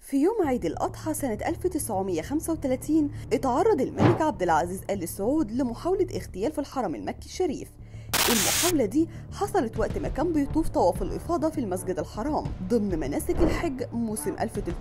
في يوم عيد الأضحى سنة 1935 اتعرض الملك عبد العزيز آل سعود لمحاولة اغتيال في الحرم المكي الشريف المحاولة دي حصلت وقت ما كان بيطوف طواف الإفاضة في المسجد الحرام ضمن مناسك الحج موسم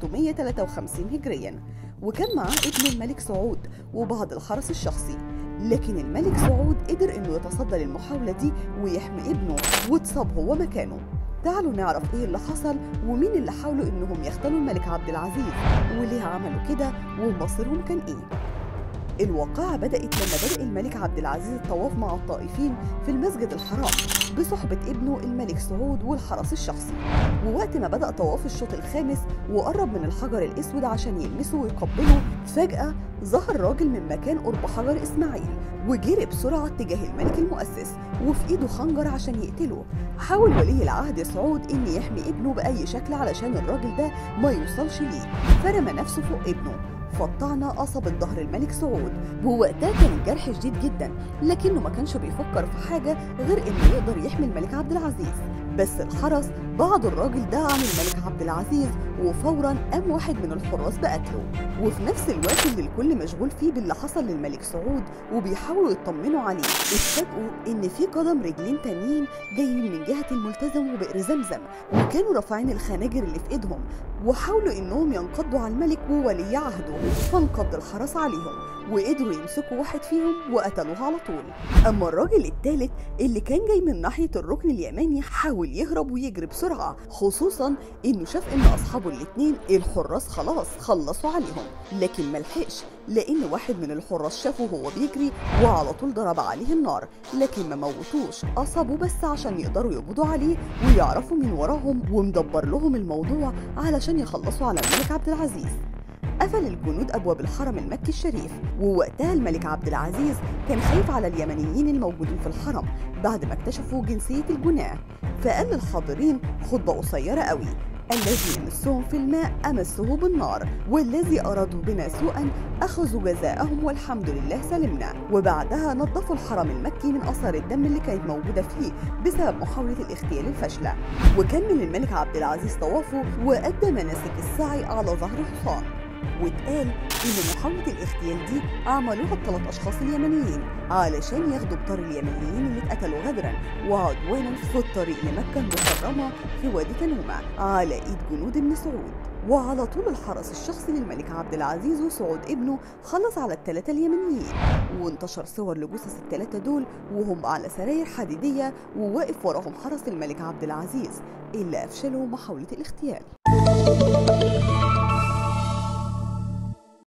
1353 هجريا وكان معاه ابن الملك سعود وبعض الحرس الشخصي لكن الملك سعود قدر انه يتصدى للمحاولة دي ويحمي ابنه واتصاب هو مكانه تعالوا نعرف ايه اللي حصل ومين اللي حاولوا انهم يختلوا الملك عبد العزيز وليه عملوا كده ومصيرهم كان ايه الواقعة بدأت لما بدأ الملك عبد العزيز الطواف مع الطائفين في المسجد الحرام بصحبة ابنه الملك سعود والحرس الشخصي ووقت ما بدأ طواف الشوط الخامس وقرب من الحجر الأسود عشان يلمسه ويقبله فجأة ظهر راجل من مكان قرب حجر إسماعيل وجري بسرعة تجاه الملك المؤسس وفي إيده خنجر عشان يقتله حاول ولي العهد سعود إن يحمي ابنه بأي شكل علشان الراجل ده ما يوصلش ليه فرمى نفسه فوق ابنه فالطعنة قصبت ظهر الملك سعود ووقتها كان الجرح شديد جدا لكنه ما كانش بيفكر في حاجة غير إنه يقدر يحمي الملك عبد العزيز بس الحرس بعد الراجل ده عن الملك عبد العزيز وفورا قام واحد من الحراس بقتله وفي نفس الوقت اللي الكل مشغول فيه باللي حصل للملك سعود وبيحاولوا يطمنوا عليه اتفاجئوا ان في قدم رجلين تانيين جايين من جهه الملتزم وبئر زمزم وكانوا رافعين الخناجر اللي في ايدهم وحاولوا انهم ينقضوا على الملك وولي عهده فانقض الحرس عليهم وقدروا يمسكوا واحد فيهم وقتلوه على طول اما الراجل الثالث اللي كان جاي من ناحيه الركن اليماني حاول يهرب ويجري بسرعه خصوصا انه شاف ان اصحابه الاثنين الحراس خلاص خلصوا عليهم لكن ملحقش لان واحد من الحراس شافه وهو بيجري وعلى طول ضرب عليه النار لكن ما موتوش اصابوا بس عشان يقدروا يقبضوا عليه ويعرفوا مين وراهم ومدبر لهم الموضوع علشان يخلصوا على الملك عبد العزيز قفل الجنود ابواب الحرم المكي الشريف ووقتها الملك عبد العزيز كان خايف على اليمنيين الموجودين في الحرم بعد ما اكتشفوا جنسيه الجناه فقال للحاضرين خطبه قصيره قوي الذي يمسهم في الماء أمسه بالنار والذي أرادوا بنا سوءا أخذوا جزاءهم والحمد لله سلمنا وبعدها نظفوا الحرم المكي من أثار الدم اللي كانت موجودة فيه بسبب محاولة الاغتيال الفاشلة وكمل الملك عبد العزيز طوافه وأدى مناسك السعي على ظهر حصان واتقال ان محاولة الاغتيال دي عملوها الثلاث اشخاص اليمنيين علشان ياخدوا بطار اليمنيين اللي اتقتلوا غدرا وعدوانا في الطريق لمكة المكرمة في وادي تنومة على ايد جنود ابن سعود وعلى طول الحرس الشخصي للملك عبد العزيز وسعود ابنه خلص على الثلاثة اليمنيين وانتشر صور لجثث الثلاثة دول وهم على سراير حديدية وواقف وراهم حرس الملك عبد العزيز اللي أفشلوا محاولة الاغتيال